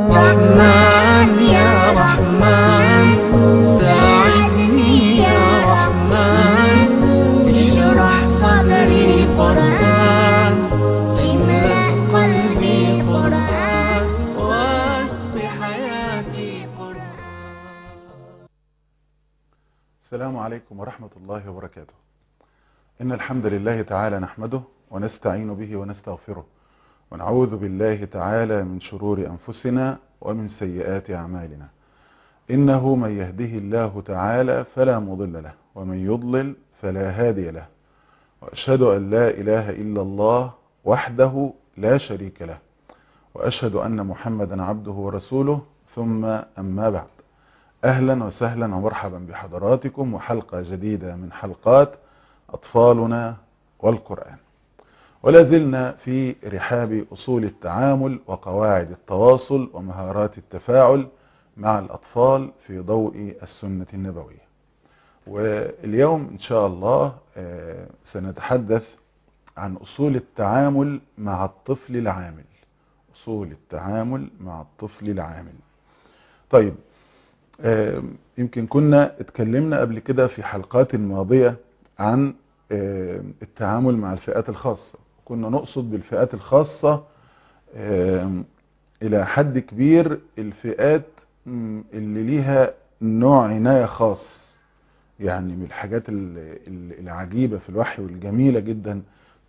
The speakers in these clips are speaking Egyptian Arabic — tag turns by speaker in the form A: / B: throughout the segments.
A: رحمن يا رحمن ساعدني يا رحمن اشرح صدري قرآن املأ قلبي قرآن واسق حياتي قرآن
B: السلام عليكم ورحمة الله وبركاته إن الحمد لله تعالى نحمده ونستعين به ونستغفره ونعوذ بالله تعالى من شرور أنفسنا ومن سيئات أعمالنا إنه من يهده الله تعالى فلا مضل له ومن يضلل فلا هادي له وأشهد أن لا إله إلا الله وحده لا شريك له وأشهد أن محمدا عبده ورسوله ثم أما بعد أهلا وسهلا ومرحبا بحضراتكم وحلقة جديدة من حلقات أطفالنا والقرآن ولا زلنا في رحاب أصول التعامل وقواعد التواصل ومهارات التفاعل مع الأطفال في ضوء السنة النبوية واليوم إن شاء الله آه، سنتحدث عن أصول التعامل مع الطفل العامل أصول التعامل مع الطفل العامل طيب آه، يمكن كنا اتكلمنا قبل كده في حلقات ماضية عن آه، التعامل مع الفئات الخاصة كنا نقصد بالفئات الخاصة آم، إلى حد كبير الفئات مم، اللي ليها نوع عناية خاص يعني من الحاجات ال- ال- العجيبة في الوحي والجميلة جدا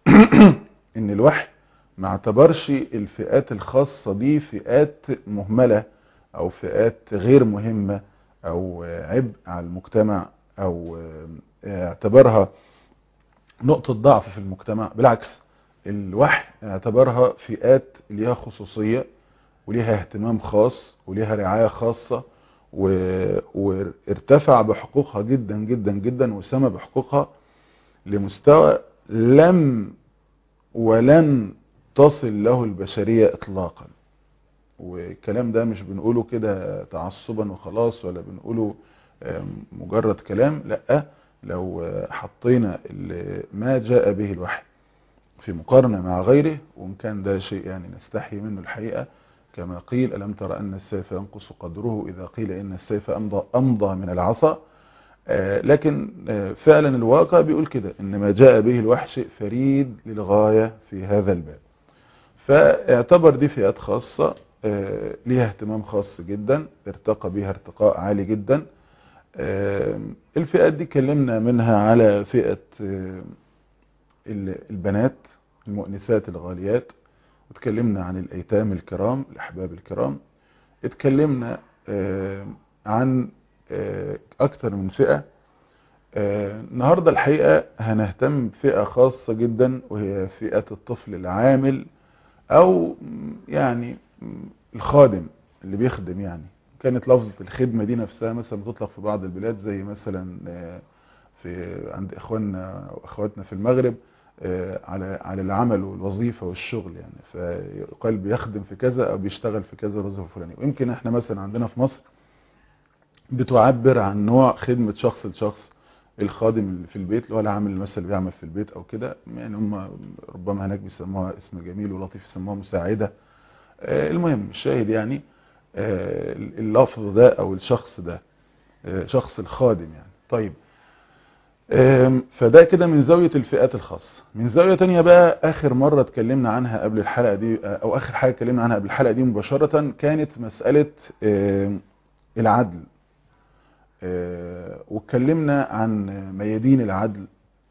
B: ان الوحي ما اعتبرش الفئات الخاصة دي فئات مهملة او فئات غير مهمة او عبء على المجتمع او اعتبرها نقطة ضعف في المجتمع بالعكس الوحي اعتبرها فئات ليها خصوصية وليها اهتمام خاص وليها رعاية خاصة و- وارتفع بحقوقها جدا جدا جدا وسمى بحقوقها لمستوى لم ولن تصل له البشرية اطلاقا والكلام ده مش بنقوله كده تعصبا وخلاص ولا بنقوله آم، مجرد كلام لا لو آه، حطينا ال- ما جاء به الوحي في مقارنة مع غيره وإن كان ده شيء يعني نستحي منه الحقيقة كما قيل ألم تر أن السيف ينقص قدره إذا قيل إن السيف أمضى, أمضى من العصا آه، لكن آه، فعلا الواقع بيقول كده إن ما جاء به الوحي شيء فريد للغاية في هذا الباب فاعتبر دي فئات خاصة آه، ليها اهتمام خاص جدا ارتقى بها ارتقاء عالي جدا آه، الفئات دي كلمنا منها على فئة آه، ال- البنات المؤنسات الغاليات وتكلمنا عن الأيتام الكرام الأحباب الكرام اتكلمنا آه، عن آه، أكثر من فئة آه، النهاردة الحقيقة هنهتم بفئة خاصة جدا وهي فئة الطفل العامل أو م، يعني م، الخادم اللي بيخدم يعني كانت لفظة الخدمة دي نفسها مثلا بتطلق في بعض البلاد زي مثلا آه، في عند إخواننا وأخواتنا في المغرب آه، على على العمل والوظيفة والشغل يعني فيقال بيخدم في كذا أو بيشتغل في كذا الوظيفة الفلانية ويمكن احنا مثلا عندنا في مصر بتعبر عن نوع خدمة شخص لشخص الخادم اللي في البيت اللي هو العامل مثلا اللي بيعمل في البيت او كده يعني هم ربما هناك بيسموها اسم جميل ولطيف يسموها مساعدة آه، المهم الشاهد يعني آه، اللفظ ده او الشخص ده آه، شخص الخادم يعني طيب آم، فده كده من زاوية الفئات الخاصة من زاوية تانية بقى آخر مرة اتكلمنا عنها قبل الحلقة دي آه، أو آخر حاجة اتكلمنا عنها قبل الحلقة دي مباشرة كانت مسألة آم، العدل آه، واتكلمنا عن ميادين العدل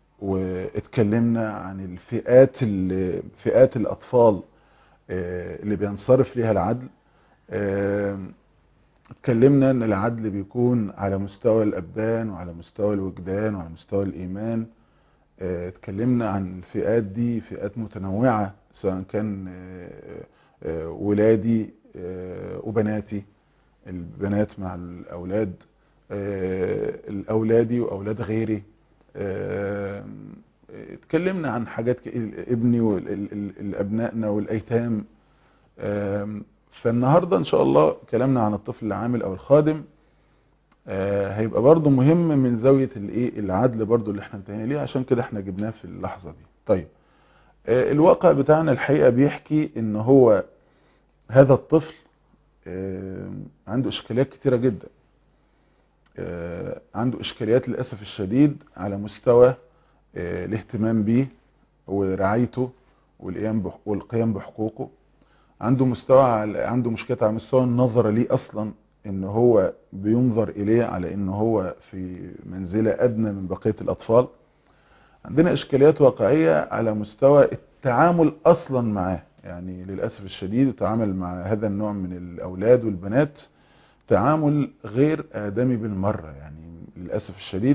B: واتكلمنا عن الفئات ال- فئات الأطفال آه، اللي بينصرف ليها العدل آم، اتكلمنا ان العدل بيكون على مستوى الابدان وعلى مستوى الوجدان وعلى مستوى الايمان اه، اتكلمنا عن الفئات دي فئات متنوعة سواء كان اه، اه، ولادي اه، وبناتي البنات مع الاولاد اه، الاولادي واولاد غيري اه، اتكلمنا عن حاجات ك- ابني والابنائنا والايتام آم، فالنهاردة ان شاء الله كلامنا عن الطفل العامل او الخادم آه، هيبقى برضو مهم من زاوية الايه العدل برضو اللي احنا انتهينا ليه عشان كده احنا جبناه في اللحظة دي طيب آه، الواقع بتاعنا الحقيقة بيحكي ان هو هذا الطفل آه، عنده اشكاليات كتيرة جدا آه، عنده اشكاليات للأسف الشديد على مستوى آه، الاهتمام بيه ورعايته والقيام بح- والقيام بحقوقه عنده مستوى على عنده مشكلة على مستوى النظر ليه اصلا ان هو بينظر اليه على ان هو في منزلة ادنى من بقية الاطفال عندنا اشكاليات واقعية على مستوى التعامل اصلا معاه يعني للأسف الشديد التعامل مع هذا النوع من الاولاد والبنات تعامل غير آدمي بالمرة يعني للأسف الشديد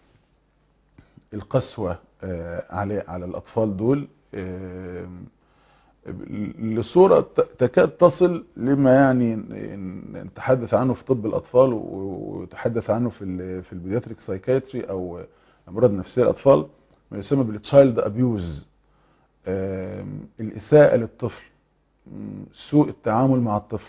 B: القسوة آه، على على الأطفال دول آه، لصورة ت- تكاد تصل لما يعني ن- نتحدث عنه في طب الأطفال و- وتحدث عنه في ال في البيدياتريك سايكايتري أو أمراض نفسية الأطفال ما يسمى بالتشايلد أبيوز الإساءة للطفل م، سوء التعامل مع الطفل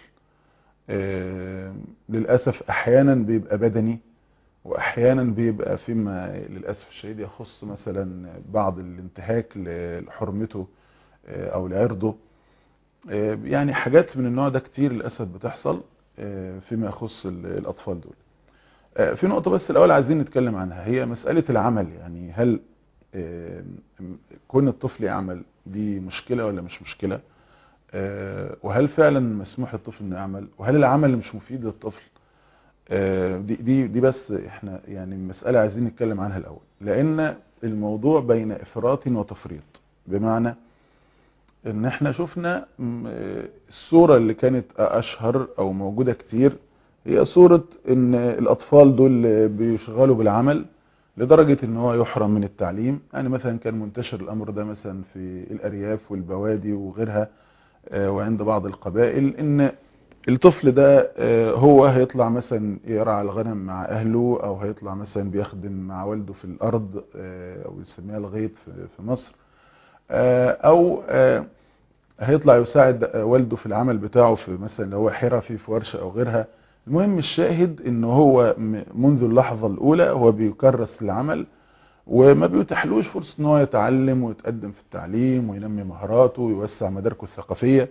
B: آه، للأسف أحيانا بيبقى بدني وأحيانا بيبقى فيما للأسف الشديد يخص مثلا بعض الانتهاك ل- لحرمته آه، أو لعرضه آه، يعني حاجات من النوع ده كتير للأسف بتحصل آه، فيما يخص ال- الأطفال دول آه، في نقطة بس الأول عايزين نتكلم عنها هي مسألة العمل يعني هل آه، كون الطفل يعمل دي مشكلة ولا مش مشكلة آه، وهل فعلا مسموح للطفل انه يعمل وهل العمل مش مفيد للطفل آه، دي دي دي بس احنا يعني مسألة عايزين نتكلم عنها الأول لأن الموضوع بين إفراط وتفريط بمعنى ان احنا شفنا م، آه، الصورة اللي كانت أشهر أو موجودة كتير هي صورة ان الأطفال دول بيشغلوا بالعمل لدرجة ان هو يحرم من التعليم يعني مثلا كان منتشر الأمر ده مثلا في الأرياف والبوادي وغيرها آه، وعند بعض القبائل ان الطفل ده آه، هو هيطلع مثلا يرعى الغنم مع اهله او هيطلع مثلا بيخدم مع والده في الارض آه، او يسميها الغيط في في مصر آه، او آه، هيطلع يساعد آه، والده في العمل بتاعه في مثلا لو هو حرفي في ورشة او غيرها المهم الشاهد ان هو م- منذ اللحظة الاولى هو بيكرس العمل وما بيتحلوش فرصة ان هو يتعلم ويتقدم في التعليم وينمي مهاراته ويوسع مداركه الثقافية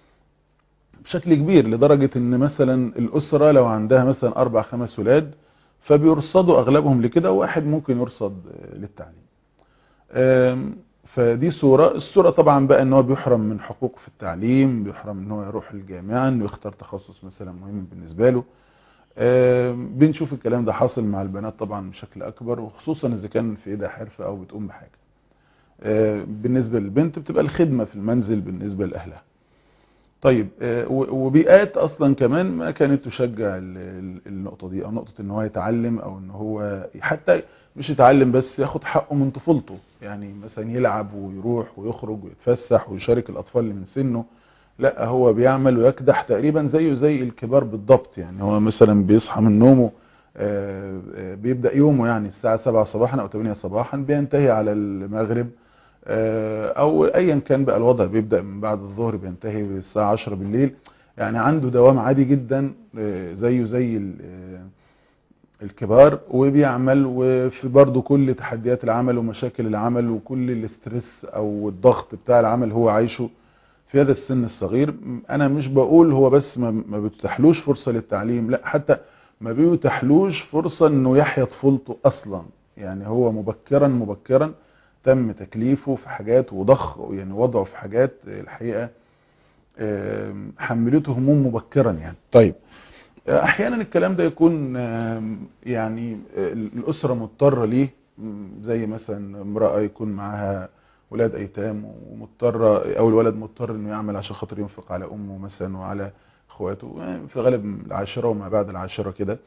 B: بشكل كبير لدرجة ان مثلا الاسرة لو عندها مثلا اربع خمس ولاد فبيرصدوا اغلبهم لكده وواحد ممكن يرصد آه، للتعليم آم، فدي صورة الصورة طبعا بقى ان هو بيحرم من حقوقه في التعليم بيحرم ان هو يروح الجامعة انه يختار تخصص مثلا مهم بالنسبة له آم، بنشوف الكلام ده حاصل مع البنات طبعا بشكل اكبر وخصوصا اذا كان في ايدها حرفة او بتقوم بحاجة آه، بالنسبة للبنت بتبقى الخدمة في المنزل بالنسبة لأهلها طيب آه، و- وبيئات اصلا كمان ما كانت تشجع ال- ال- النقطة دي او نقطة ان هو يتعلم او ان هو حتى مش يتعلم بس ياخد حقه من طفولته يعني مثلا يلعب ويروح ويخرج ويتفسح ويشارك الاطفال اللي من سنه لا هو بيعمل ويكدح تقريبا زيه زي الكبار بالضبط يعني هو مثلا بيصحى من نومه آه، آه، بيبدأ يومه يعني الساعة 7 صباحا او 8 صباحا بينتهي على المغرب آه، او ايا كان بقى الوضع بيبدأ من بعد الظهر بينتهي الساعة 10 بالليل يعني عنده دوام عادي جدا آه، زيه زي ال- آه، الكبار وبيعمل وفي برضه كل تحديات العمل ومشاكل العمل وكل الاسترس او الضغط بتاع العمل هو عايشه في هذا السن الصغير انا مش بقول هو بس ما ما بتتحلوش فرصة للتعليم لا حتى ما بيتحلوش فرصة انه يحيا طفولته اصلا يعني هو مبكرا مبكرا تم تكليفه في حاجات وضخ يعني وضعه في حاجات الحقيقة آم، حملته هموم مبكرا يعني طيب احيانا الكلام ده يكون آم، يعني آه، الاسره مضطره ليه م، زي مثلا امراه يكون معاها ولاد ايتام ومضطره او الولد مضطر انه يعمل عشان خاطر ينفق على امه مثلا وعلى اخواته آه، في غالب العاشره وما بعد العاشره كده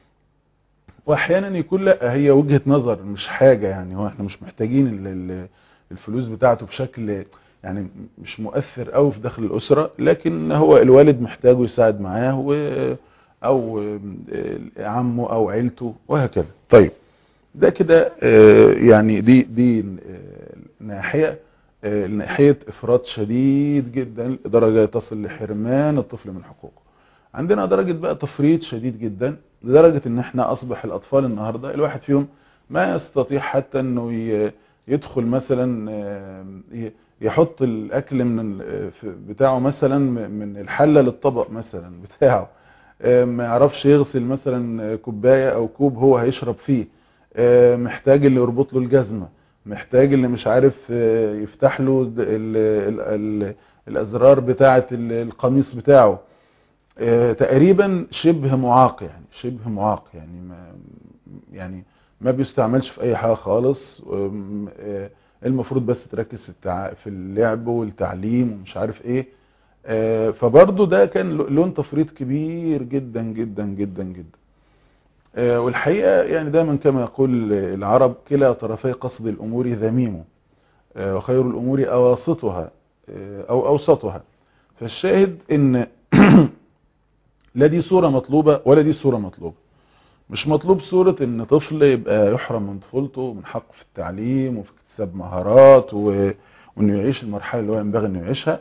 B: واحيانا يكون لا هي وجهة نظر مش حاجة يعني هو احنا مش محتاجين ال- ال- الفلوس بتاعته بشكل يعني مش مؤثر قوي في داخل الأسرة لكن هو الوالد محتاجه يساعد معاه و او آه، عمه او عيلته وهكذا طيب ده كده آه، يعني دي دي آه، ناحية آه، ناحية افراط شديد جدا لدرجة تصل لحرمان الطفل من حقوقه عندنا درجة بقى تفريط شديد جدا لدرجة ان احنا اصبح الاطفال النهاردة الواحد فيهم ما يستطيع حتى انه ي- يدخل مثلا آه، ي- يحط الاكل من بتاعه مثلا من الحله للطبق مثلا بتاعه ما يعرفش يغسل مثلا كوبايه او كوب هو هيشرب فيه محتاج اللي يربط له الجزمه محتاج اللي مش عارف يفتح له ال ال ال الازرار بتاعه القميص بتاعه تقريبا شبه معاق يعني شبه معاق يعني ما يعني ما بيستعملش في اي حاجه خالص المفروض بس تركز في اللعب والتعليم ومش عارف ايه فبرضه ده كان لون تفريط كبير جدا جدا جدا جدا والحقيقه يعني دايما كما يقول العرب كلا طرفي قصد الامور ذميم وخير الامور اواسطها او اوسطها فالشاهد ان لا دي صوره مطلوبه ولا دي صوره مطلوبه مش مطلوب صورة ان طفل يبقى يحرم من طفولته من حقه في التعليم وفي اكتساب مهارات و... وانه يعيش المرحلة اللي هو ينبغي انه يعيشها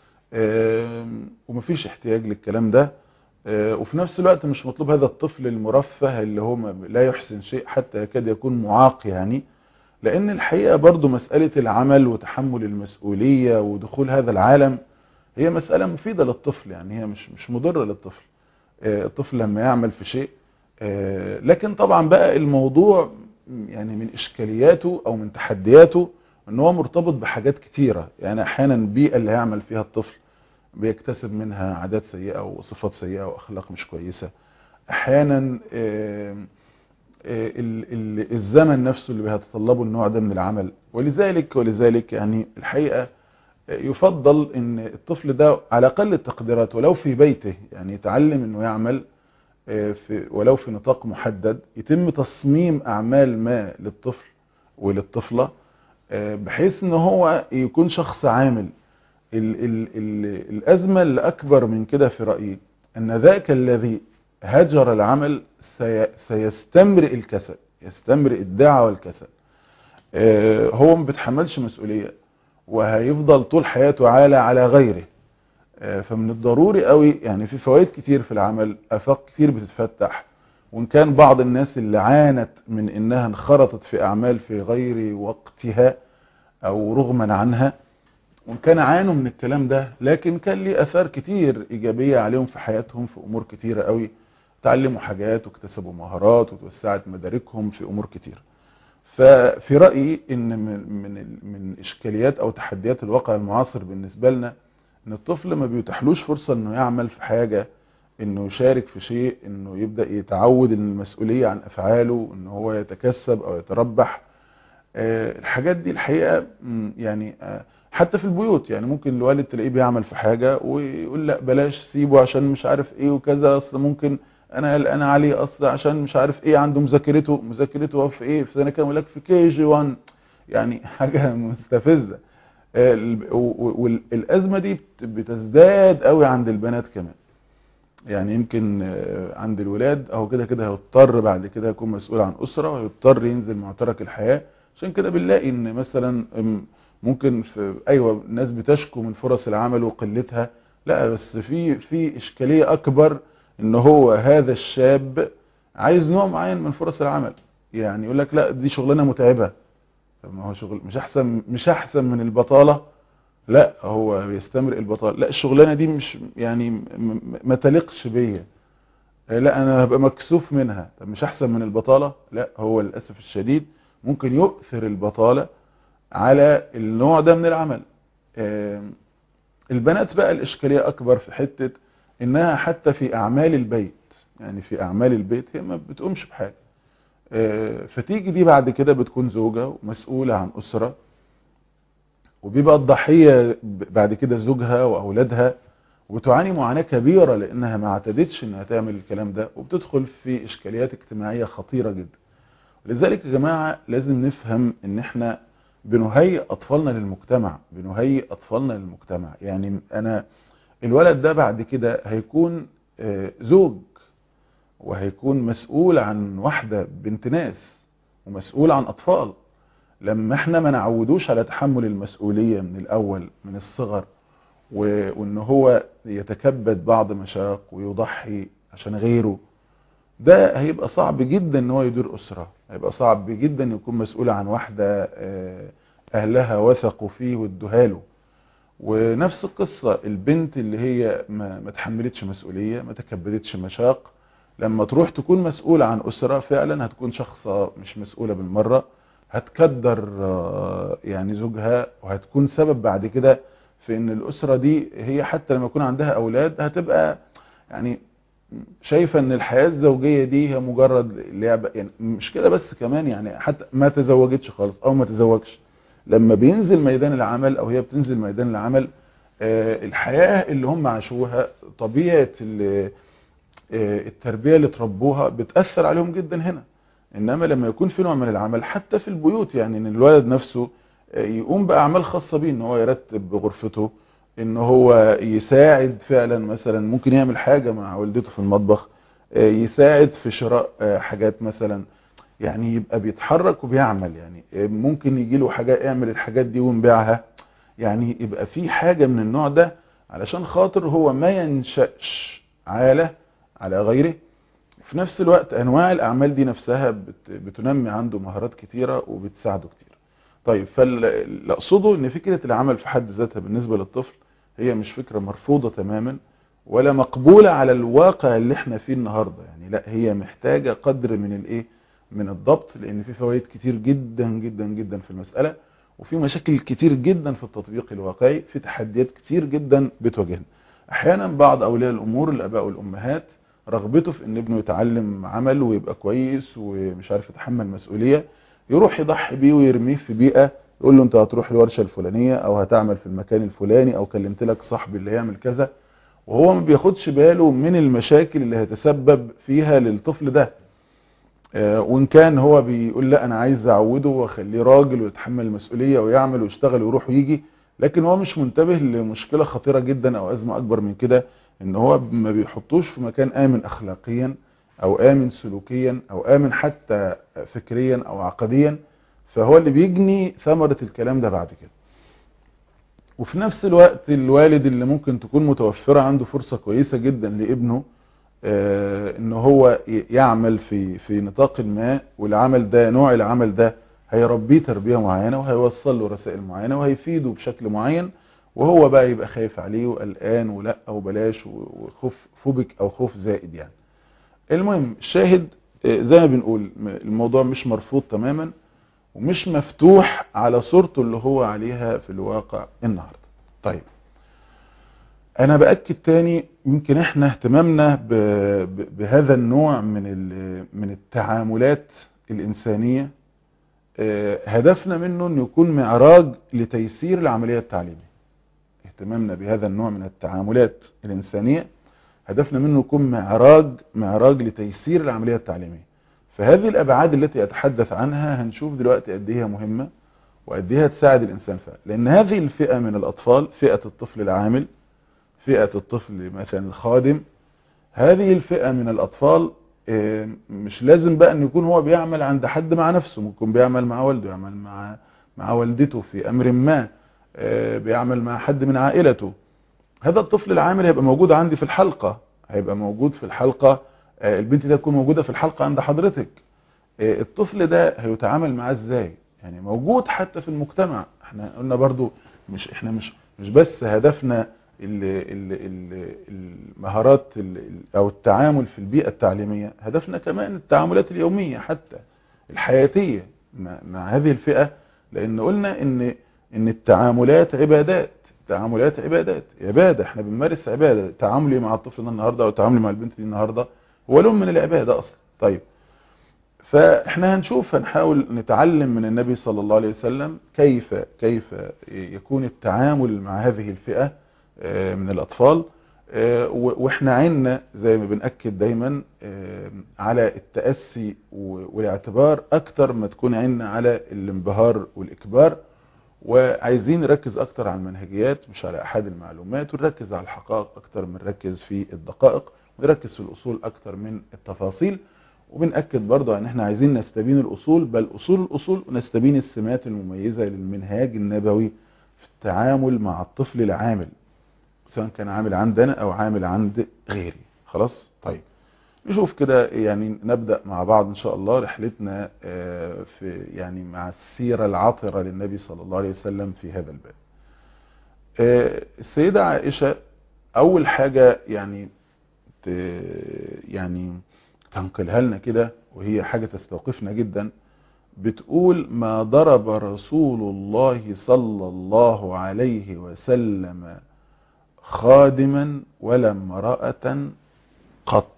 B: ومفيش احتياج للكلام ده وفي نفس الوقت مش مطلوب هذا الطفل المرفه اللي هو لا يحسن شيء حتى يكاد يكون معاق يعني لان الحقيقة برضو مسألة العمل وتحمل المسؤولية ودخول هذا العالم هي مسألة مفيدة للطفل يعني هي مش مش مضرة للطفل الطفل لما يعمل في شيء لكن طبعا بقى الموضوع يعني من اشكالياته او من تحدياته ان هو مرتبط بحاجات كتيرة يعني احيانا البيئة اللي هيعمل فيها الطفل بيكتسب منها عادات سيئة وصفات سيئة واخلاق مش كويسة احيانا الزمن نفسه اللي بيتطلبه النوع ده من العمل ولذلك ولذلك يعني الحقيقة يفضل ان الطفل ده على اقل التقديرات ولو في بيته يعني يتعلم انه يعمل في ولو في نطاق محدد يتم تصميم اعمال ما للطفل وللطفلة بحيث ان هو يكون شخص عامل ال ال ال الازمة اللي اكبر من كده في رأيي ان ذاك الذي هجر العمل سي سيستمرئ الكسل يستمرئ الدعوة والكسل هو ما بيتحملش مسؤولية وهيفضل طول حياته عالة على غيره فمن الضروري قوي يعني في فوائد كتير في العمل افاق كتير بتتفتح وان كان بعض الناس اللي عانت من انها انخرطت في اعمال في غير وقتها او رغما عنها وان كان عانوا من الكلام ده لكن كان ليه اثار كتير ايجابية عليهم في حياتهم في امور كتيرة قوي تعلموا حاجات واكتسبوا مهارات وتوسعت مداركهم في امور كتير ففي رأيي ان من, من, من اشكاليات او تحديات الواقع المعاصر بالنسبة لنا ان الطفل ما بيتحلوش فرصة انه يعمل في حاجة انه يشارك في شيء انه يبدأ يتعود ان المسؤولية عن افعاله ان هو يتكسب او يتربح الحاجات دي الحقيقة يعني حتى في البيوت يعني ممكن الوالد تلاقيه بيعمل في حاجة ويقول لا بلاش سيبه عشان مش عارف ايه وكذا اصل ممكن انا قلقان عليه اصل عشان مش عارف ايه عنده مذاكرته مذاكرته في ايه في سنه كام لك في كي جي 1 يعني حاجه مستفزه والازمه دي بتزداد قوي عند البنات كمان يعني يمكن عند الولاد اهو كده كده هيضطر بعد كده يكون مسؤول عن اسره ويضطر ينزل معترك الحياه عشان كده بنلاقي ان مثلا ممكن في ايوه الناس بتشكو من فرص العمل وقلتها لا بس في في اشكاليه اكبر ان هو هذا الشاب عايز نوع معين من فرص العمل يعني يقول لك لا دي شغلانه متعبه طب ما هو شغل مش احسن مش احسن من البطاله لا هو بيستمرئ البطاله لا الشغلانه دي مش يعني ما تليقش بيا لا انا هبقى مكسوف منها طب مش احسن من البطاله لا هو للاسف الشديد ممكن يؤثر البطاله على النوع ده من العمل البنات بقى الاشكاليه اكبر في حته انها حتى في اعمال البيت يعني في اعمال البيت هي ما بتقومش بحاجه فتيجي دي بعد كده بتكون زوجة ومسؤولة عن اسرة وبيبقى الضحية بعد كده زوجها واولادها وبتعاني معاناة كبيرة لانها ما اعتدتش انها تعمل الكلام ده وبتدخل في اشكاليات اجتماعية خطيرة جدا لذلك يا جماعة لازم نفهم ان احنا بنهيئ اطفالنا للمجتمع بنهيئ اطفالنا للمجتمع يعني انا الولد ده بعد كده هيكون زوج وهيكون مسؤول عن واحدة بنت ناس ومسؤول عن أطفال لما احنا ما نعودوش على تحمل المسؤولية من الأول من الصغر وان هو يتكبد بعض مشاق ويضحي عشان غيره ده هيبقى صعب جدا ان هو يدير أسرة هيبقى صعب جدا يكون مسؤول عن واحدة اهلها وثقوا فيه وادوهاله ونفس القصة البنت اللي هي ما, ما تحملتش مسؤولية ما تكبدتش مشاق لما تروح تكون مسؤولة عن أسرة فعلا هتكون شخصة مش مسؤولة بالمرة هتكدر يعني زوجها وهتكون سبب بعد كده في ان الأسرة دي هي حتى لما يكون عندها أولاد هتبقى يعني شايفة ان الحياة الزوجية دي هي مجرد لعبة يعني مش كده بس كمان يعني حتى ما تزوجتش خالص او ما تزوجش لما بينزل ميدان العمل او هي بتنزل ميدان العمل الحياة اللي هم عاشوها طبيعة التربية اللي تربوها بتأثر عليهم جدا هنا انما لما يكون في نوع من العمل حتى في البيوت يعني ان الولد نفسه يقوم بأعمال خاصة بيه ان هو يرتب غرفته ان هو يساعد فعلا مثلا ممكن يعمل حاجة مع والدته في المطبخ يساعد في شراء حاجات مثلا يعني يبقى بيتحرك وبيعمل يعني ممكن يجي له حاجة يعمل الحاجات دي ونبيعها يعني يبقى في حاجة من النوع ده علشان خاطر هو ما ينشأش عالة على غيره في نفس الوقت انواع الاعمال دي نفسها بتنمي عنده مهارات كتيرة وبتساعده كتير طيب فاللي اقصده ان فكرة العمل في حد ذاتها بالنسبة للطفل هي مش فكرة مرفوضة تماما ولا مقبولة على الواقع اللي احنا فيه النهاردة يعني لا هي محتاجة قدر من الايه من الضبط لان في فوائد كتير جدا جدا جدا في المسألة وفي مشاكل كتير جدا في التطبيق الواقعي في تحديات كتير جدا بتواجهنا احيانا بعض اولياء الامور الاباء والامهات رغبته في ان ابنه يتعلم عمل ويبقى كويس ومش عارف يتحمل مسؤولية يروح يضحي بيه ويرميه في بيئة يقول له انت هتروح الورشة الفلانية او هتعمل في المكان الفلاني او كلمت لك صاحبي اللي هيعمل كذا وهو ما بياخدش باله من المشاكل اللي هتسبب فيها للطفل ده وان كان هو بيقول لا انا عايز اعوده واخليه راجل ويتحمل المسؤولية ويعمل ويشتغل ويروح ويجي لكن هو مش منتبه لمشكلة خطيرة جدا او ازمة اكبر من كده ان هو ما بيحطوش في مكان امن اخلاقيا او امن سلوكيا او امن حتى فكريا او عقديا فهو اللي بيجني ثمرة الكلام ده بعد كده وفي نفس الوقت الوالد اللي ممكن تكون متوفرة عنده فرصة كويسة جدا لابنه آه ان هو يعمل في في نطاق ما والعمل ده نوع العمل ده هيربيه تربية معينة وهيوصل له رسائل معينة وهيفيده بشكل معين وهو بقى يبقى خايف عليه وقلقان ولا وبلاش وخوف فوبك او خوف زائد يعني المهم الشاهد زي ما بنقول الموضوع مش مرفوض تماما ومش مفتوح على صورته اللي هو عليها في الواقع النهاردة طيب انا باكد تاني يمكن احنا اهتمامنا بهذا النوع من من التعاملات الانسانية هدفنا منه انه يكون معراج لتيسير العملية التعليمية اهتمامنا بهذا النوع من التعاملات الانسانية هدفنا منه يكون معراج معراج لتيسير العملية التعليمية فهذه الابعاد التي اتحدث عنها هنشوف دلوقتي قد ايه مهمة وقد ايه تساعد الانسان فعلا لان هذه الفئة من الاطفال فئة الطفل العامل فئة الطفل مثلا الخادم هذه الفئة من الاطفال مش لازم بقى ان يكون هو بيعمل عند حد مع نفسه ممكن بيعمل مع والده يعمل مع مع والدته في امر ما بيعمل مع حد من عائلته هذا الطفل العامل هيبقى موجود عندي في الحلقة هيبقى موجود في الحلقة البنت ده تكون موجودة في الحلقة عند حضرتك الطفل ده هيتعامل معاه ازاي يعني موجود حتى في المجتمع احنا قلنا برضو مش احنا مش مش بس هدفنا ال ال ال المهارات ال او التعامل في البيئة التعليمية هدفنا كمان التعاملات اليومية حتى الحياتية مع, مع هذه الفئة لان قلنا ان ان التعاملات عبادات التعاملات عبادات عبادة احنا بنمارس عبادة تعاملي مع الطفل ده النهاردة او تعاملي مع البنت دي النهاردة هو لون من العبادة اصلا طيب فاحنا هنشوف هنحاول نتعلم من النبي صلى الله عليه وسلم كيف كيف يكون التعامل مع هذه الفئة من الاطفال واحنا عنا زي ما بنأكد دايما على التأسي والاعتبار اكتر ما تكون عنا على الانبهار والاكبار وعايزين نركز اكتر على المنهجيات مش على احد المعلومات ونركز على الحقائق اكتر من نركز في الدقائق ونركز في الاصول اكتر من التفاصيل وبنأكد برضه ان احنا عايزين نستبين الاصول بل اصول الاصول ونستبين السمات المميزة للمنهاج النبوي في التعامل مع الطفل العامل سواء كان عامل عندنا او عامل عند غيري خلاص طيب نشوف كده يعني نبدأ مع بعض إن شاء الله رحلتنا آه، في يعني مع السيرة العطرة للنبي صلى الله عليه وسلم في هذا الباب آه، السيدة عائشة أول حاجة يعني ت- يعني تنقلها لنا كده وهي حاجة تستوقفنا جدا بتقول ما ضرب رسول الله صلى الله عليه وسلم خادما ولا امرأة قط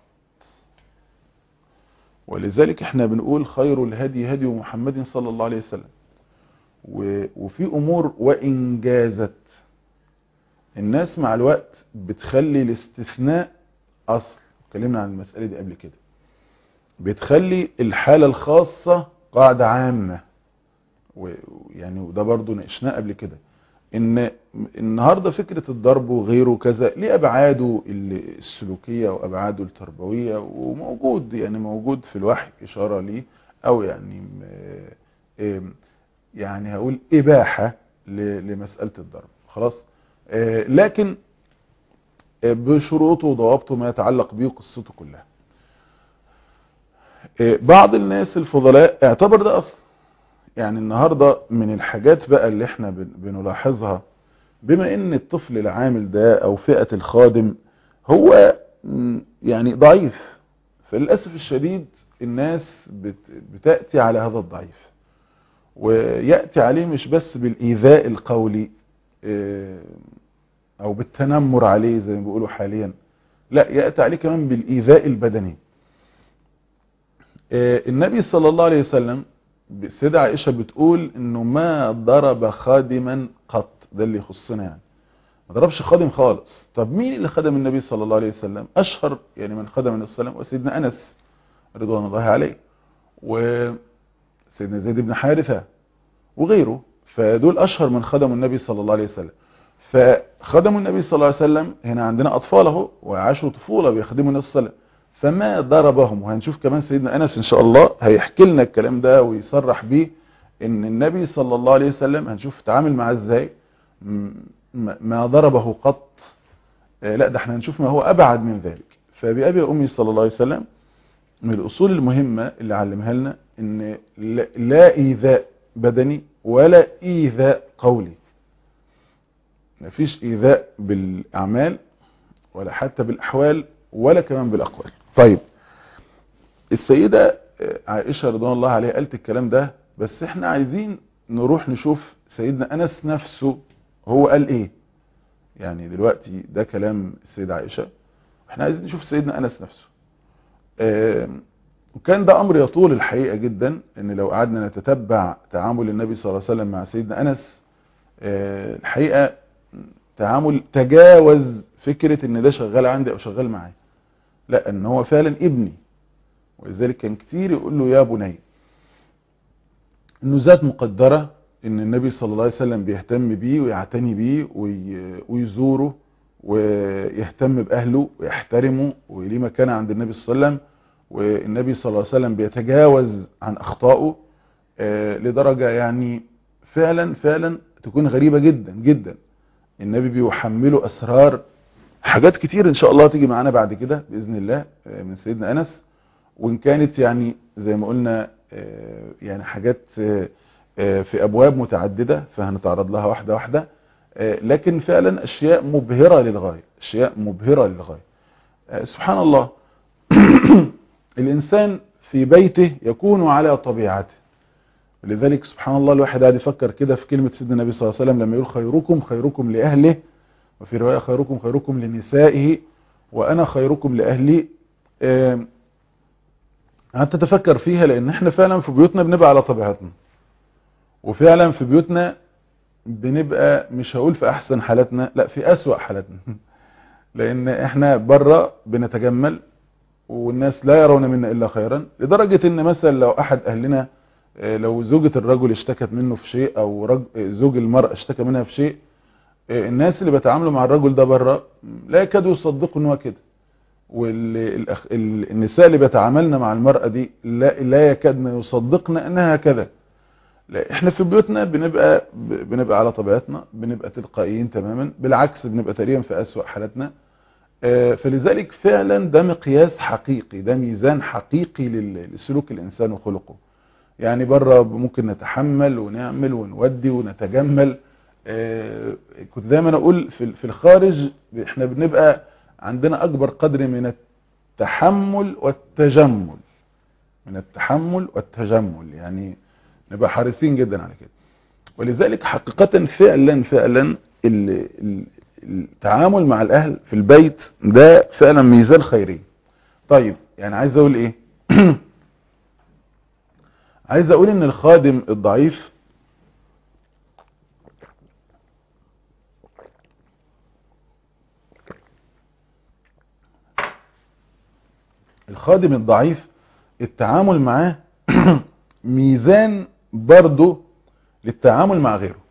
B: ولذلك احنا بنقول خير الهدي هدي محمد صلى الله عليه وسلم و- وفي امور وان جازت الناس مع الوقت بتخلي الاستثناء اصل اتكلمنا عن المسألة دي قبل كده بتخلي الحالة الخاصة قاعدة عامة ويعني وده برضو ناقشناه قبل كده ان النهاردة فكرة الضرب وغيره كذا ليه ابعاده ال- السلوكية وابعاده التربوية وموجود يعني موجود في الوحي اشارة ليه او يعني م- ام- يعني هقول اباحة ل- لمسألة الضرب خلاص آه، لكن آه، بشروطه وضوابطه ما يتعلق به قصته كلها آه، بعض الناس الفضلاء اعتبر ده اصل يعني النهاردة من الحاجات بقى اللي احنا بن- بنلاحظها بما ان الطفل العامل ده او فئة الخادم هو م، يعني ضعيف فللأسف الشديد الناس بت- بتأتي على هذا الضعيف ويأتي عليه مش بس بالإيذاء القولي آه، او بالتنمر عليه زي ما بيقولوا حاليا لا يأتي عليه كمان بالإيذاء البدني آه، النبي صلى الله عليه وسلم السيدة عائشة بتقول انه ما ضرب خادما قط ده اللي يخصنا يعني ما ضربش خادم خالص طب مين اللي خدم النبي صلى الله عليه وسلم اشهر يعني من خدم النبي صلى الله عليه وسلم وسيدنا انس رضوان الله عليه وسيدنا زيد بن حارثة وغيره فدول اشهر من خدموا النبي صلى الله عليه وسلم فخدموا النبي صلى الله عليه وسلم هنا عندنا اطفال اهو وعاشوا طفوله بيخدموا النبي صلى الله عليه وسلم فما ضربهم وهنشوف كمان سيدنا انس ان شاء الله هيحكي لنا الكلام ده ويصرح بيه ان النبي صلى الله عليه وسلم هنشوف تعامل معاه ازاي م- ما ما ضربه قط آه، لا ده احنا هنشوف ما هو ابعد من ذلك فبأبي وامي صلى الله عليه وسلم من الاصول المهمة اللي علمها لنا ان لا- لا ايذاء بدني ولا ايذاء قولي مفيش ايذاء بالاعمال ولا حتى بالاحوال ولا كمان بالاقوال طيب السيدة آه، عائشة رضوان الله عليها قالت الكلام ده بس احنا عايزين نروح نشوف سيدنا انس نفسه هو قال ايه يعني دلوقتي ده كلام السيدة عائشة احنا عايزين نشوف سيدنا انس نفسه آم، وكان ده امر يطول الحقيقة جدا ان لو قعدنا نتتبع تعامل النبي صلى الله عليه وسلم مع سيدنا انس آه، الحقيقة تعامل تجاوز فكرة ان ده شغال عندي او شغال معايا لا ان هو فعلا ابني ولذلك كان كتير يقول له يا بني انه ذات مقدرة ان النبي صلى الله عليه وسلم بيهتم بيه ويعتني بيه وي- ويزوره ويهتم باهله ويحترمه وليه مكانه عند النبي صلى الله عليه وسلم والنبي صلى الله عليه وسلم بيتجاوز عن اخطائه آه، لدرجة يعني فعلا فعلا تكون غريبة جدا جدا النبي بيحمله اسرار حاجات كتير ان شاء الله تيجي معانا بعد كده باذن الله آه، من سيدنا انس وان كانت يعني زي ما قلنا آه، يعني حاجات آه، آه، في ابواب متعدده فهنتعرض لها واحده واحده آه، لكن فعلا اشياء مبهره للغايه اشياء مبهره للغايه آه، سبحان الله الانسان في بيته يكون على طبيعته لذلك سبحان الله الواحد قاعد يفكر كده في كلمه سيدنا النبي صلى الله عليه وسلم لما يقول خيركم خيركم لاهله وفي روايه خيركم خيركم لنسائه وانا خيركم لاهلي آم، قعدت اتفكر فيها لان احنا فعلا في بيوتنا بنبقى على طبيعتنا وفعلا في بيوتنا بنبقى مش هقول في احسن حالاتنا لا في اسوأ حالاتنا لان احنا بره بنتجمل والناس لا يرون منا الا خيرا لدرجة ان مثلا لو احد اهلنا آه، لو زوجة الرجل اشتكت منه في شيء او رج... آه، زوج المرأة اشتكى منها في شيء آه، الناس اللي بيتعاملوا مع الرجل ده بره لا يكادوا يصدقوا ان هو كده والنساء اللي بيتعاملن مع المرأة دي لا, لا يكادن يصدقن انها كذا لا احنا في بيوتنا بنبقى بنبقى على طبيعتنا بنبقى تلقائيين تماما بالعكس بنبقى تقريبا في اسوأ حالاتنا آه، فلذلك فعلا ده مقياس حقيقي ده ميزان حقيقي لل- لسلوك الإنسان وخلقه يعني بره ممكن نتحمل ونعمل ونودي ونتجمل آه، كنت دايما اقول في في الخارج احنا بنبقى عندنا اكبر قدر من التحمل والتجمل من التحمل والتجمل يعني نبقى حريصين جدا على كده ولذلك حقيقة فعلا فعلا ال- ال- التعامل مع الاهل في البيت ده فعلا ميزان خيري طيب يعني عايز اقول ايه عايز اقول ان الخادم الضعيف الخادم الضعيف التعامل معاه ميزان برضه للتعامل مع غيره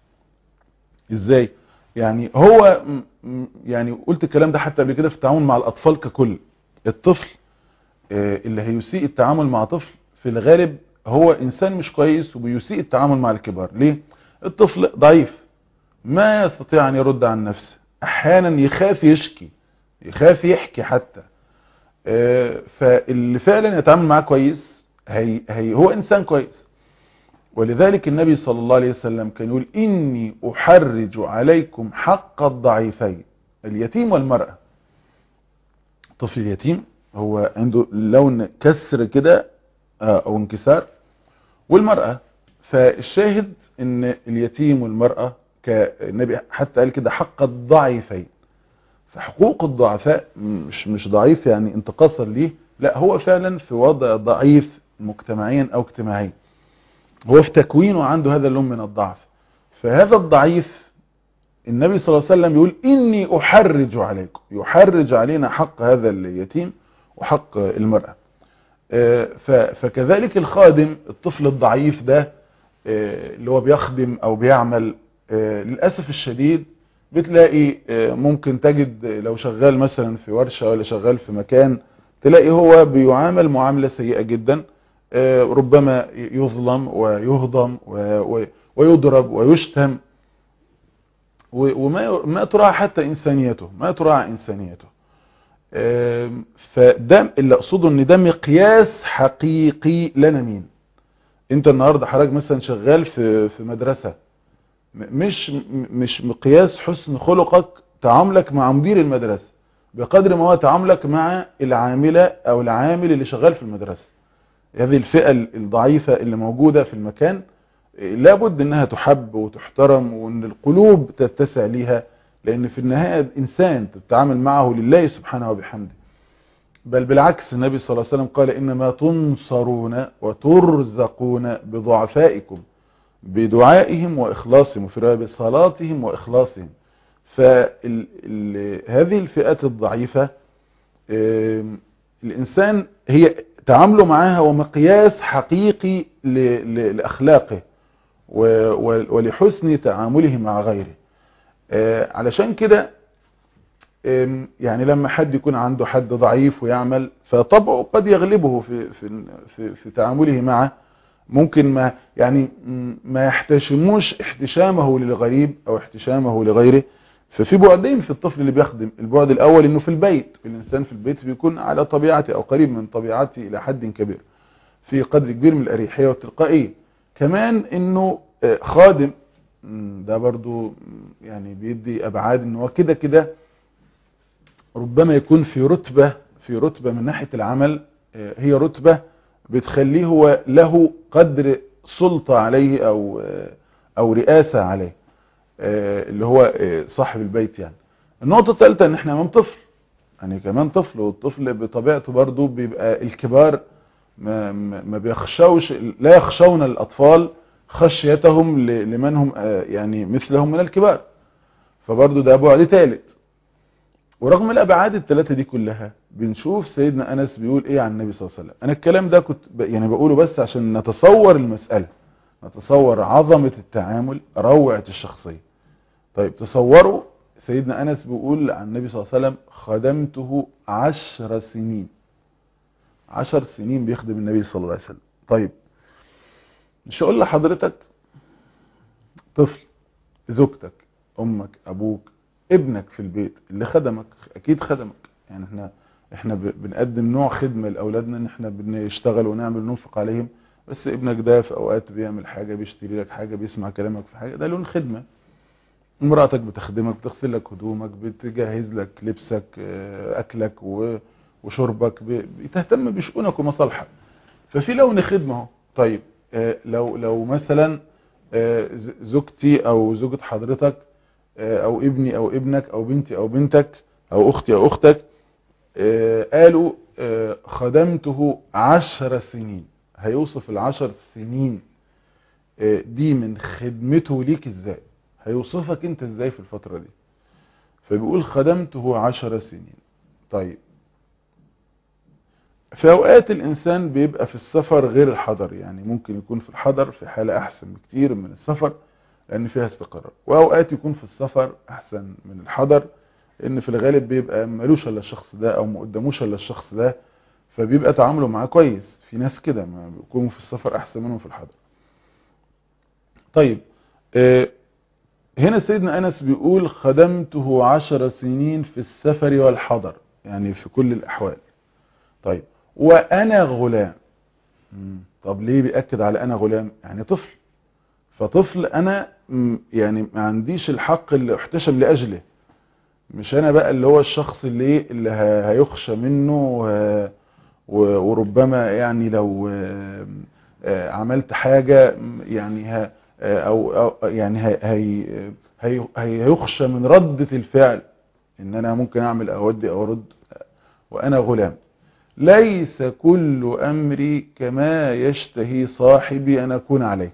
B: ازاي يعني هو م- م- يعني قلت الكلام ده حتى قبل كده في التعامل مع الاطفال ككل الطفل آه، اللي هيسيء التعامل مع طفل في الغالب هو انسان مش كويس وبيسيء التعامل مع الكبار ليه الطفل ضعيف ما يستطيع ان يرد عن نفسه احيانا يخاف يشكي يخاف يحكي حتى آه، فاللي فعلا يتعامل معاه كويس هي هي هو انسان كويس ولذلك النبي صلى الله عليه وسلم كان يقول اني احرج عليكم حق الضعيفين اليتيم والمرأة طفل اليتيم هو عنده لون كسر كده آه، او انكسار والمرأة فالشاهد ان اليتيم والمرأة كالنبي حتى قال كده حق الضعيفين فحقوق الضعفاء مش مش ضعيف يعني انتقاصا ليه لا هو فعلا في وضع ضعيف مجتمعيا او اجتماعيا هو في تكوينه عنده هذا اللون من الضعف فهذا الضعيف النبي صلى الله عليه وسلم يقول إني أحرج عليكم يحرج علينا حق هذا اليتيم وحق المرأة آه، ف- فكذلك الخادم الطفل الضعيف ده آه، اللي هو بيخدم أو بيعمل آه، للأسف الشديد بتلاقي آه، ممكن تجد لو شغال مثلا في ورشة ولا شغال في مكان تلاقي هو بيعامل معاملة سيئة جدا آه، ربما يظلم ويهضم و- و- ويضرب ويشتم و- وما ما تراعى حتى إنسانيته ما تراعى إنسانيته آم، فده اللي أقصده إن ده مقياس حقيقي لنا مين أنت النهاردة حضرتك مثلا شغال في في مدرسة م- مش م- مش مقياس حسن خلقك تعاملك مع مدير المدرسة بقدر ما هو تعاملك مع العاملة أو العامل اللي شغال في المدرسة هذه الفئة الضعيفة اللي موجودة في المكان لابد انها تحب وتحترم وان القلوب تتسع ليها لان في النهاية انسان تتعامل معه لله سبحانه وبحمده بل بالعكس النبي صلى الله عليه وسلم قال انما تنصرون وترزقون بضعفائكم بدعائهم واخلاصهم وفي رواية بصلاتهم واخلاصهم فهذه الفئات الضعيفة آم، الإنسان هي تعامله معها هو مقياس حقيقي ل- ل- لأخلاقه و- و- ولحسن تعامله مع غيره آه، علشان كده آم، يعني لما حد يكون عنده حد ضعيف ويعمل فطبعه قد يغلبه في في في, في تعامله معه ممكن ما يعني م- ما يحتشموش احتشامه للغريب او احتشامه لغيره ففي بعدين في الطفل اللي بيخدم البعد الاول انه في البيت الانسان في البيت بيكون على طبيعته او قريب من طبيعته الى حد كبير في قدر كبير من الاريحيه والتلقائيه كمان انه آه، خادم م، ده برضو م، يعني بيدي ابعاد ان هو كده كده ربما يكون في رتبة في رتبة من ناحية العمل آه، هي رتبة بتخليه هو له قدر سلطة عليه او آه، او رئاسة عليه آه، اللي هو آه، صاحب البيت يعني النقطة الثالثة ان احنا امام طفل يعني كمان طفل والطفل بطبيعته برضو بيبقى الكبار ما, ما ما بيخشوش لا يخشون الاطفال خشيتهم ل- لمن هم آه، يعني مثلهم من الكبار فبرضو ده بعد ثالث ورغم الابعاد الثلاثه دي كلها بنشوف سيدنا انس بيقول ايه عن النبي صلى الله عليه وسلم انا الكلام ده كنت ب- يعني بقوله بس عشان نتصور المساله نتصور عظمه التعامل روعه الشخصيه طيب تصوروا سيدنا انس بيقول عن النبي صلى الله عليه وسلم خدمته عشر سنين عشر سنين بيخدم النبي صلى الله عليه وسلم طيب مش هقول لحضرتك طفل زوجتك امك ابوك ابنك في البيت اللي خدمك اكيد خدمك يعني احنا احنا ب- بنقدم نوع خدمة لاولادنا ان احنا بنشتغل ونعمل ننفق عليهم بس ابنك ده في اوقات بيعمل حاجة بيشتري لك حاجة بيسمع كلامك في حاجة ده لون خدمة مراتك بتخدمك بتغسل لك هدومك بتجهز لك لبسك آه، اكلك و- وشربك ب- بتهتم بشؤونك ومصالحك ففي لون خدمة اهو طيب آه، لو لو مثلا آه، ز- زوجتي او زوجة حضرتك آه، او ابني او ابنك او بنتي او بنتك او اختي او اختك آه، قالوا آه، خدمته عشر سنين هيوصف العشر سنين آه، دي من خدمته ليك ازاي هيوصفك انت ازاي في الفترة دي فبيقول خدمته عشر سنين طيب في اوقات الانسان بيبقى في السفر غير الحضر يعني ممكن يكون في الحضر في حالة احسن بكتير من السفر لان فيها استقرار واوقات يكون في السفر احسن من الحضر لان في الغالب بيبقى ملوش الا الشخص ده او مقدموش الا الشخص ده فبيبقى تعامله معاه كويس في ناس كده ما بيكونوا في السفر احسن منهم في الحضر طيب آه، هنا سيدنا انس بيقول خدمته عشر سنين في السفر والحضر يعني في كل الاحوال طيب وانا غلام مم. طب ليه بيأكد على انا غلام يعني طفل فطفل انا مم، يعني ما عنديش الحق اللي احتشم لاجله مش انا بقى اللي هو الشخص اللي إيه اللي ه- هيخشى منه و- و- وربما يعني لو آه، آه، عملت حاجة م، يعني ه- آه، او أو- يعني هي- هي- هي- هي- هيخشى من ردة الفعل ان انا ممكن اعمل او اودي او ارد وانا غلام ليس كل امري كما يشتهي صاحبي ان اكون عليه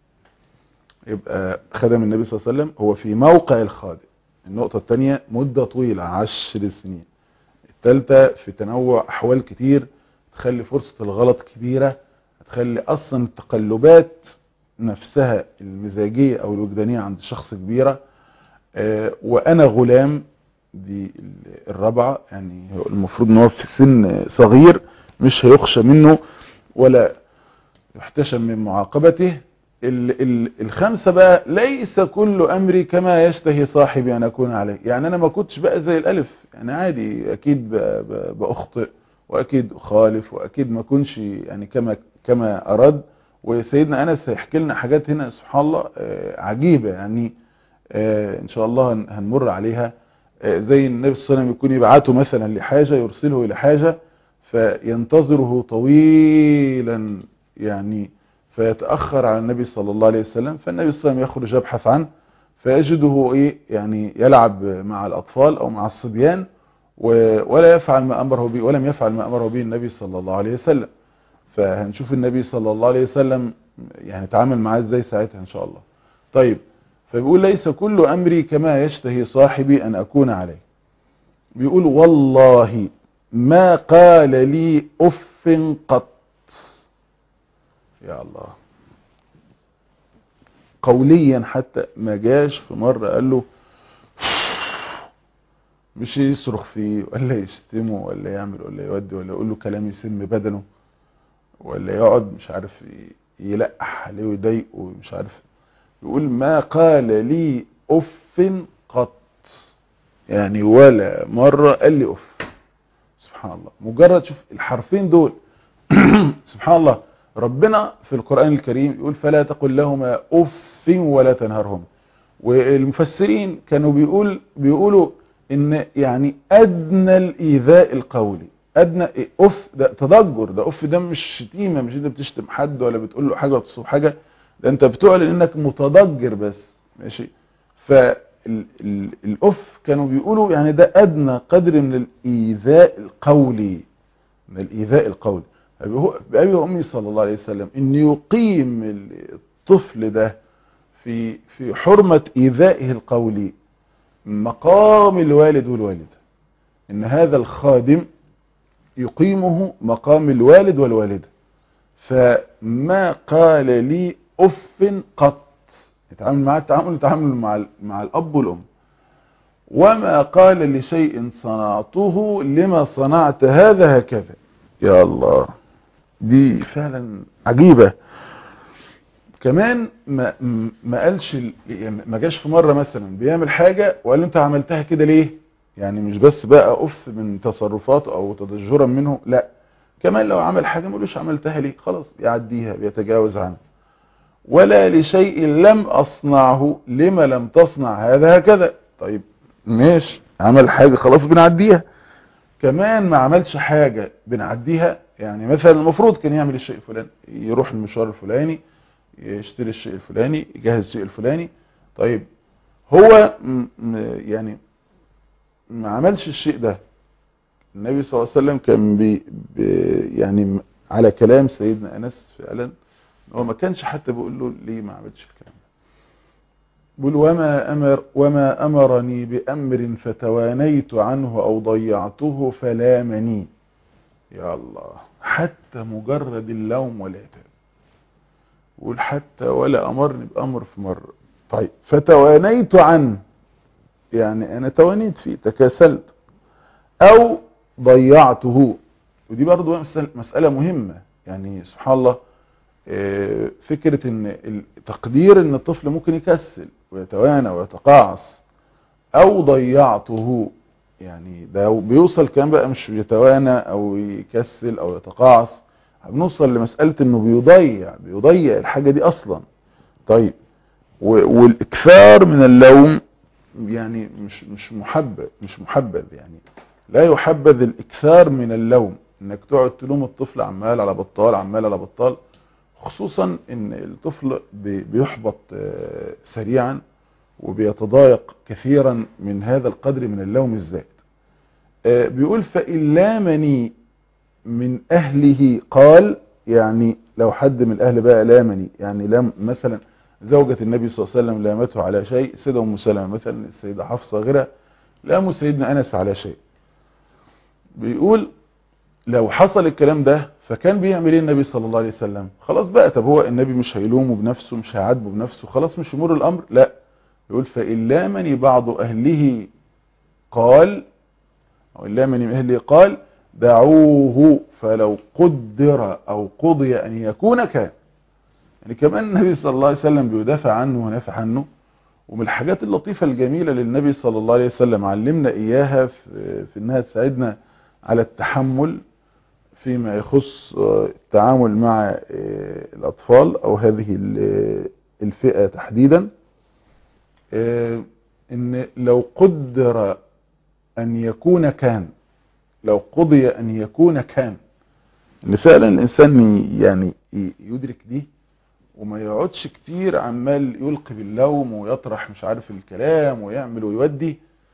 B: يبقى خدم النبي صلى الله عليه وسلم هو في موقع الخادم النقطة الثانية مدة طويلة عشر سنين الثالثة في تنوع أحوال كتير تخلي فرصة الغلط كبيرة تخلي أصلا التقلبات نفسها المزاجية أو الوجدانية عند الشخص كبيرة آه، وأنا غلام دي ال- الرابعة يعني هو المفروض ان هو في سن صغير مش هيخشى منه ولا يحتشم من معاقبته ال ال الخمسة بقى ليس كل أمري كما يشتهي صاحبي أن أكون عليه يعني أنا ما كنتش بقى زي الألف يعني عادي أكيد ب- ب- بأخطئ وأكيد أخالف وأكيد ما كنش يعني كما كما أراد وسيدنا أنس هيحكي لنا حاجات هنا سبحان الله آه، عجيبة يعني آه، إن شاء الله هن- هنمر عليها آه، زي النبي صلى الله عليه وسلم يكون يبعته مثلا لحاجة يرسله إلى حاجة فينتظره طويلا يعني فيتأخر على النبي صلى الله عليه وسلم فالنبي صلى الله عليه وسلم يخرج يبحث عنه فيجده ايه يعني يلعب مع الأطفال أو مع الصبيان و- ولا يفعل ما أمره به ولم يفعل ما أمره به النبي صلى الله عليه وسلم فهنشوف النبي صلى الله عليه وسلم يعني تعامل معاه ازاي ساعتها ان شاء الله طيب فبيقول ليس كل أمري كما يشتهي صاحبي أن أكون عليه بيقول والله ما قال لي أف قط يا الله قوليا حتى ما جاش في مرة قال له مش يصرخ فيه ولا يشتمه ولا يعمل ولا يودي ولا يقول له كلام يسم بدنه ولا يقعد مش عارف يلقح عليه ويضايقه ومش عارف يقول ما قال لي اف قط يعني ولا مرة قال لي اف سبحان الله مجرد شوف الحرفين دول سبحان الله ربنا في القرآن الكريم يقول فلا تقل لهما اف ولا تنهرهم والمفسرين كانوا بيقول بيقولوا ان يعني ادنى الايذاء القولي ادنى إيه؟ اف ده تضجر ده اف ده مش شتيمه مش انت بتشتم حد ولا بتقول له حاجه ولا تصوب حاجه ده انت بتعلن انك متضجر بس ماشي فالاف كانوا بيقولوا يعني ده ادنى قدر من الايذاء القولي من الايذاء القولي بأبي وأمي صلى الله عليه وسلم ان يقيم الطفل ده في في حرمة إيذائه القولي مقام الوالد والوالدة ان هذا الخادم يقيمه مقام الوالد والوالدة فما قال لي أف قط يتعامل معاه التعامل يتعامل مع مع الأب والأم وما قال لشيء صنعته لما صنعت هذا هكذا يا الله دي فعلا عجيبة كمان ما ما قالش يعني ما جاش في مره مثلا بيعمل حاجه وقال له انت عملتها كده ليه يعني مش بس بقى اف من تصرفاته او تضجرا منه لا كمان لو عمل حاجه ما يقولوش عملتها ليه خلاص بيعديها بيتجاوز عنها ولا لشيء لم اصنعه لما لم تصنع هذا هكذا طيب ماشي عمل حاجه خلاص بنعديها كمان ما عملش حاجه بنعديها يعني مثلا المفروض كان يعمل الشيء الفلاني يروح المشوار الفلاني يشتري الشيء الفلاني يجهز الشيء الفلاني طيب هو يعني ما عملش الشيء ده النبي صلى الله عليه وسلم كان بي بي يعني على كلام سيدنا انس فعلا هو ما كانش حتى بيقول له ليه ما عملتش الكلام ده بيقول وما امر وما امرني بامر فتوانيت عنه او ضيعته فلامني يا الله حتى مجرد اللوم والعتاب بيقول حتى ولا امرني بامر في مره طيب فتوانيت عنه يعني انا توانيت فيه تكاسلت او ضيعته ودي برضو مسألة مهمة يعني سبحان الله فكرة ان تقدير ان الطفل ممكن يكسل ويتوانى ويتقاعس او ضيعته يعني ده بيوصل كمان بقى مش يتوانى او يكسل او يتقاعس بنوصل لمسألة انه بيضيع بيضيع الحاجة دي اصلا طيب والاكثار من اللوم يعني مش مش محبذ مش محبذ يعني لا يحبذ الاكثار من اللوم انك تقعد تلوم الطفل عمال على بطال عمال على بطال خصوصا ان الطفل بيحبط سريعا وبيتضايق كثيرا من هذا القدر من اللوم الزائد بيقول فإن لامني من أهله قال يعني لو حد من الأهل بقى لامني يعني لام مثلا زوجة النبي صلى الله عليه وسلم لامته على شيء سيدة أم سلمة مثلا السيدة حفصة غيرها لاموا سيدنا أنس على شيء بيقول لو حصل الكلام ده فكان بيعمل ايه النبي صلى الله عليه وسلم خلاص بقى طب هو النبي مش هيلومه بنفسه مش هيعاتبه بنفسه خلاص مش يمر الامر لا يقول فإن لامني بعض اهله قال او إن لامني من اهله قال دعوه فلو قدر او قضي ان يكون كان يعني كمان النبي صلى الله عليه وسلم بيدافع عنه ونافع عنه ومن الحاجات اللطيفة الجميلة للنبي صلى الله عليه وسلم علمنا إياها في, في أنها تساعدنا على التحمل فيما يخص التعامل مع الأطفال أو هذه الفئة تحديدا إن لو قدر أن يكون كان لو قضي أن يكون كان إن فعلا الإنسان يعني يدرك دي وما يقعدش كتير عمال يلقي باللوم ويطرح مش عارف الكلام ويعمل ويودي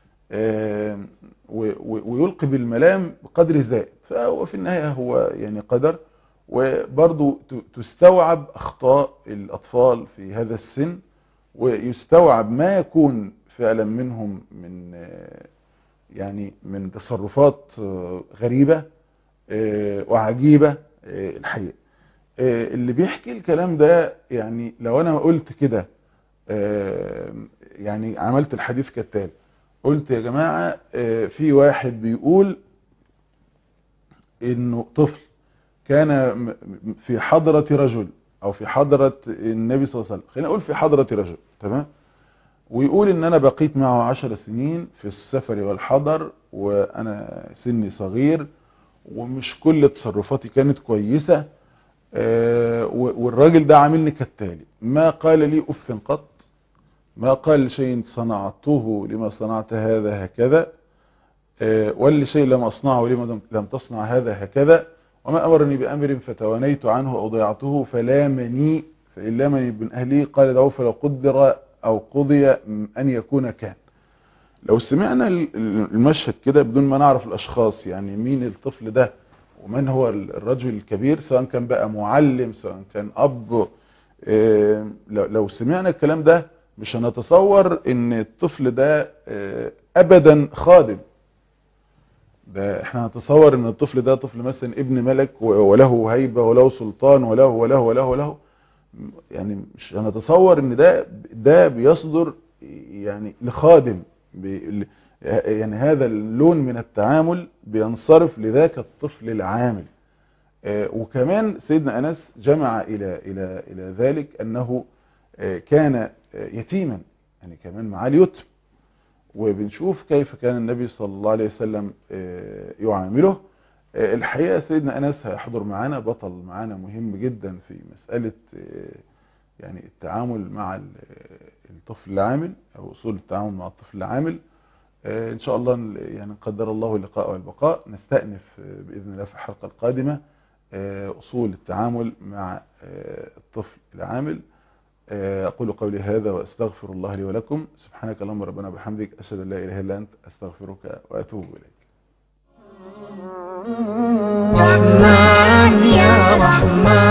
B: ويلقي بالملام بقدر زائد فهو في النهاية هو يعني قدر وبرضو تستوعب أخطاء الأطفال في هذا السن ويستوعب ما يكون فعلا منهم من يعني من تصرفات غريبة وعجيبة الحقيقة اللي بيحكي الكلام ده يعني لو انا قلت كده يعني عملت الحديث كالتالي قلت يا جماعة في واحد بيقول انه طفل كان في حضرة رجل او في حضرة النبي صلى الله عليه وسلم خلينا نقول في حضرة رجل تمام ويقول ان انا بقيت معه عشر سنين في السفر والحضر وانا سني صغير ومش كل تصرفاتي كانت كويسة والراجل ده عاملني كالتالي ما قال لي اف قط ما قال شيء صنعته لما صنعت هذا هكذا ولا شيء لم أصنعه لما لم تصنع هذا هكذا وما أمرني بأمر فتوانيت عنه أو ضيعته فلامني فإن لامني ابن أهلي قال دعوه فلو قدر أو قضي أن يكون كان لو سمعنا المشهد كده بدون ما نعرف الأشخاص يعني مين الطفل ده ومن هو الرجل الكبير سواء كان بقى معلم سواء كان أب لو سمعنا الكلام ده مش هنتصور ان الطفل ده ابدا خادم ده احنا هنتصور ان الطفل ده طفل مثلا ابن ملك وله هيبة وله سلطان وله وله وله وله يعني مش هنتصور ان ده ده بيصدر يعني لخادم يعني هذا اللون من التعامل بينصرف لذاك الطفل العامل وكمان سيدنا أنس جمع إلى إلى إلى ذلك أنه كان يتيما يعني كمان معاه اليتم وبنشوف كيف كان النبي صلى الله عليه وسلم يعامله الحقيقة سيدنا أنس هيحضر معانا بطل معانا مهم جدا في مسألة يعني التعامل مع الطفل العامل أو أصول التعامل مع الطفل العامل إن شاء الله يعني قدر الله اللقاء والبقاء نستأنف بإذن الله في الحلقة القادمة أصول التعامل مع الطفل العامل أقول قولي هذا وأستغفر الله لي ولكم سبحانك اللهم ربنا بحمدك أشهد أن لا إله إلا أنت أستغفرك وأتوب إليك
A: رحمن يا رحمن